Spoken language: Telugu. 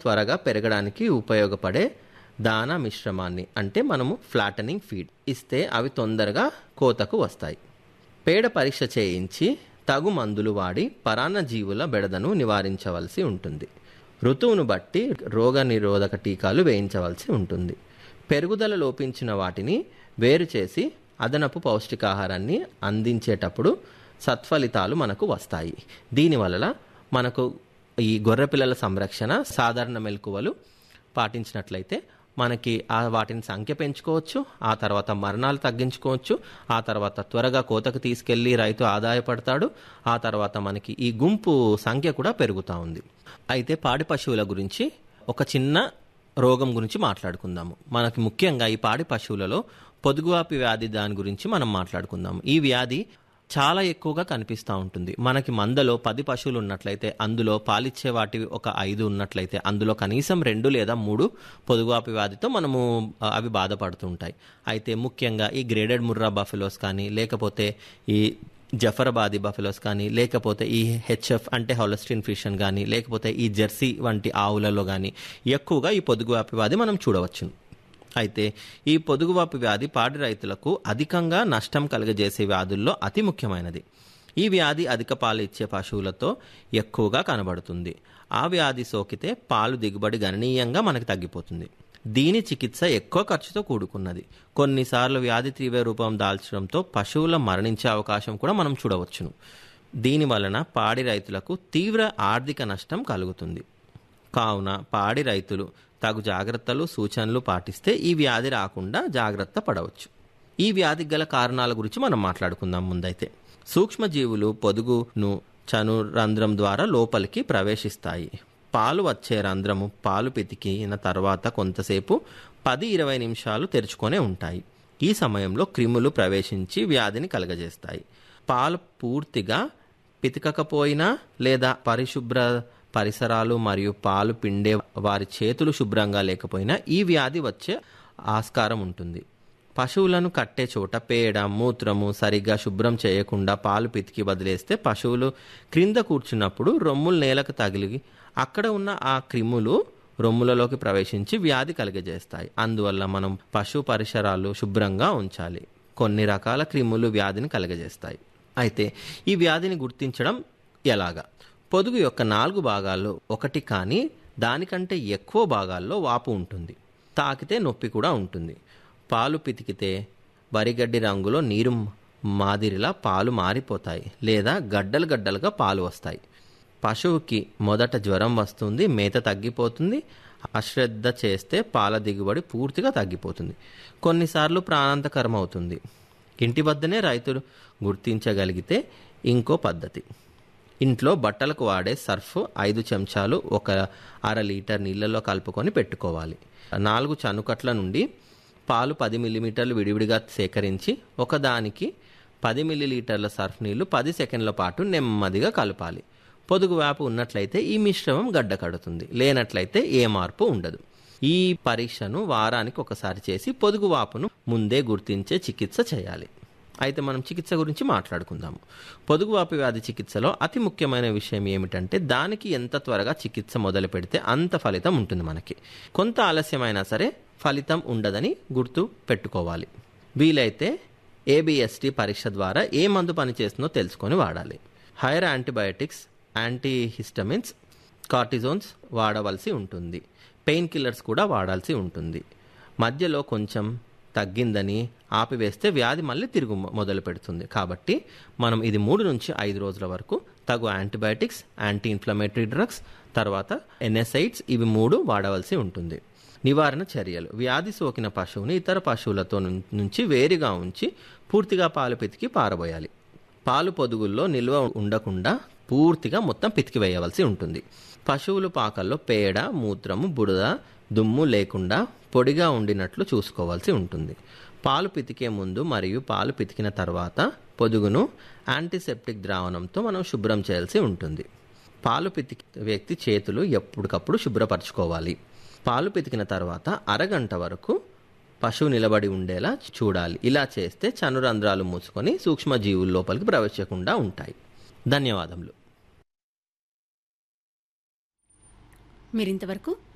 త్వరగా పెరగడానికి ఉపయోగపడే దానా మిశ్రమాన్ని అంటే మనము ఫ్లాటనింగ్ ఫీడ్ ఇస్తే అవి తొందరగా కోతకు వస్తాయి పేడ పరీక్ష చేయించి తగు మందులు వాడి పరాన్న జీవుల బెడదను నివారించవలసి ఉంటుంది ఋతువును బట్టి రోగ నిరోధక టీకాలు వేయించవలసి ఉంటుంది పెరుగుదల లోపించిన వాటిని వేరు చేసి అదనపు పౌష్టికాహారాన్ని అందించేటప్పుడు సత్ఫలితాలు మనకు వస్తాయి దీనివల్ల మనకు ఈ గొర్రెపిల్లల సంరక్షణ సాధారణ మెలకువలు పాటించినట్లయితే మనకి ఆ వాటిని సంఖ్య పెంచుకోవచ్చు ఆ తర్వాత మరణాలు తగ్గించుకోవచ్చు ఆ తర్వాత త్వరగా కోతకు తీసుకెళ్లి రైతు ఆదాయపడతాడు ఆ తర్వాత మనకి ఈ గుంపు సంఖ్య కూడా పెరుగుతూ ఉంది అయితే పాడి పశువుల గురించి ఒక చిన్న రోగం గురించి మాట్లాడుకుందాము మనకి ముఖ్యంగా ఈ పాడి పశువులలో పొదుగువాపి వ్యాధి దాని గురించి మనం మాట్లాడుకుందాము ఈ వ్యాధి చాలా ఎక్కువగా కనిపిస్తూ ఉంటుంది మనకి మందలో పది పశువులు ఉన్నట్లయితే అందులో పాలిచ్చే వాటి ఒక ఐదు ఉన్నట్లయితే అందులో కనీసం రెండు లేదా మూడు పొదుగువాపి వ్యాధితో మనము ఆ, అవి బాధపడుతుంటాయి అయితే ముఖ్యంగా ఈ గ్రేడెడ్ ముర్రా బఫెలోస్ కానీ లేకపోతే ఈ జఫరాబాదీ బఫెలోస్ కానీ లేకపోతే ఈ హెచ్ఎఫ్ అంటే హోలస్టిన్ ఫిషన్ కానీ లేకపోతే ఈ జెర్సీ వంటి ఆవులలో కానీ ఎక్కువగా ఈ పొదుగువాపి వ్యాధి మనం చూడవచ్చును అయితే ఈ పొదుగువాపు వ్యాధి పాడి రైతులకు అధికంగా నష్టం కలుగజేసే వ్యాధుల్లో అతి ముఖ్యమైనది ఈ వ్యాధి అధిక పాలు ఇచ్చే పశువులతో ఎక్కువగా కనబడుతుంది ఆ వ్యాధి సోకితే పాలు దిగుబడి గణనీయంగా మనకు తగ్గిపోతుంది దీని చికిత్స ఎక్కువ ఖర్చుతో కూడుకున్నది కొన్నిసార్లు వ్యాధి తీవ్ర రూపం దాల్చడంతో పశువుల మరణించే అవకాశం కూడా మనం చూడవచ్చును దీని వలన పాడి రైతులకు తీవ్ర ఆర్థిక నష్టం కలుగుతుంది కావున పాడి రైతులు తగు జాగ్రత్తలు సూచనలు పాటిస్తే ఈ వ్యాధి రాకుండా జాగ్రత్త పడవచ్చు ఈ వ్యాధికి గల కారణాల గురించి మనం మాట్లాడుకుందాం ముందైతే సూక్ష్మజీవులు పొదుగును చను రంధ్రం ద్వారా లోపలికి ప్రవేశిస్తాయి పాలు వచ్చే రంధ్రము పాలు పితికిన తర్వాత కొంతసేపు పది ఇరవై నిమిషాలు తెరుచుకొనే ఉంటాయి ఈ సమయంలో క్రిములు ప్రవేశించి వ్యాధిని కలగజేస్తాయి పాలు పూర్తిగా పితకకపోయినా లేదా పరిశుభ్ర పరిసరాలు మరియు పాలు పిండే వారి చేతులు శుభ్రంగా లేకపోయినా ఈ వ్యాధి వచ్చే ఆస్కారం ఉంటుంది పశువులను కట్టే చోట పేడ మూత్రము సరిగ్గా శుభ్రం చేయకుండా పాలు పితికి వదిలేస్తే పశువులు క్రింద కూర్చున్నప్పుడు రొమ్ములు నేలకు తగిలి అక్కడ ఉన్న ఆ క్రిములు రొమ్ములలోకి ప్రవేశించి వ్యాధి కలుగజేస్తాయి అందువల్ల మనం పశు పరిసరాలు శుభ్రంగా ఉంచాలి కొన్ని రకాల క్రిములు వ్యాధిని కలుగజేస్తాయి అయితే ఈ వ్యాధిని గుర్తించడం ఎలాగా పొదుగు యొక్క నాలుగు భాగాల్లో ఒకటి కానీ దానికంటే ఎక్కువ భాగాల్లో వాపు ఉంటుంది తాకితే నొప్పి కూడా ఉంటుంది పాలు పితికితే వరిగడ్డి రంగులో నీరు మాదిరిలా పాలు మారిపోతాయి లేదా గడ్డలు గడ్డలుగా పాలు వస్తాయి పశువుకి మొదట జ్వరం వస్తుంది మేత తగ్గిపోతుంది అశ్రద్ధ చేస్తే పాల దిగుబడి పూర్తిగా తగ్గిపోతుంది కొన్నిసార్లు ప్రాణాంతకరం అవుతుంది ఇంటి వద్దనే రైతులు గుర్తించగలిగితే ఇంకో పద్ధతి ఇంట్లో బట్టలకు వాడే సర్ఫ్ ఐదు చెంచాలు ఒక అర లీటర్ నీళ్ళలో కలుపుకొని పెట్టుకోవాలి నాలుగు చనుకట్ల నుండి పాలు పది మిల్లీమీటర్లు విడివిడిగా సేకరించి ఒకదానికి పది మిల్లీలీటర్ల సర్ఫ్ నీళ్లు పది సెకండ్ల పాటు నెమ్మదిగా కలపాలి పొదుగు వేపు ఉన్నట్లయితే ఈ మిశ్రమం గడ్డ కడుతుంది లేనట్లయితే ఏ మార్పు ఉండదు ఈ పరీక్షను వారానికి ఒకసారి చేసి పొదుగు వాపును ముందే గుర్తించే చికిత్స చేయాలి అయితే మనం చికిత్స గురించి మాట్లాడుకుందాము పొదుగువాపు వ్యాధి చికిత్సలో అతి ముఖ్యమైన విషయం ఏమిటంటే దానికి ఎంత త్వరగా చికిత్స మొదలు పెడితే అంత ఫలితం ఉంటుంది మనకి కొంత ఆలస్యమైనా సరే ఫలితం ఉండదని గుర్తు పెట్టుకోవాలి వీలైతే ఏబిఎస్టి పరీక్ష ద్వారా ఏ మందు పనిచేస్తుందో తెలుసుకొని వాడాలి హైర్ యాంటీబయాటిక్స్ యాంటీహిస్టమిన్స్ కార్టిజోన్స్ వాడవలసి ఉంటుంది పెయిన్ కిల్లర్స్ కూడా వాడాల్సి ఉంటుంది మధ్యలో కొంచెం తగ్గిందని ఆపివేస్తే వ్యాధి మళ్ళీ తిరుగు మొదలు పెడుతుంది కాబట్టి మనం ఇది మూడు నుంచి ఐదు రోజుల వరకు తగు యాంటీబయాటిక్స్ యాంటీ ఇన్ఫ్లమేటరీ డ్రగ్స్ తర్వాత ఎన్ఎసైడ్స్ ఇవి మూడు వాడవలసి ఉంటుంది నివారణ చర్యలు వ్యాధి సోకిన పశువుని ఇతర పశువులతో నుం- నుంచి వేరుగా ఉంచి పూర్తిగా పాలు పితికి పారబోయాలి పాలు పొదుగుల్లో నిల్వ ఉండకుండా పూర్తిగా మొత్తం పితికి వేయవలసి ఉంటుంది పశువులు పాకల్లో పేడ మూత్రము బురద దుమ్ము లేకుండా పొడిగా ఉండినట్లు చూసుకోవాల్సి ఉంటుంది పాలు పితికే ముందు మరియు పాలు పితికిన తర్వాత పొదుగును యాంటీసెప్టిక్ ద్రావణంతో మనం శుభ్రం చేయాల్సి ఉంటుంది పాలు పితికి వ్యక్తి చేతులు ఎప్పటికప్పుడు శుభ్రపరచుకోవాలి పాలు పితికిన తర్వాత అరగంట వరకు పశువు నిలబడి ఉండేలా చూడాలి ఇలా చేస్తే చనురంధ్రాలు మూసుకొని సూక్ష్మజీవుల లోపలికి ప్రవేశించకుండా ఉంటాయి ధన్యవాదములు మీరింతవరకు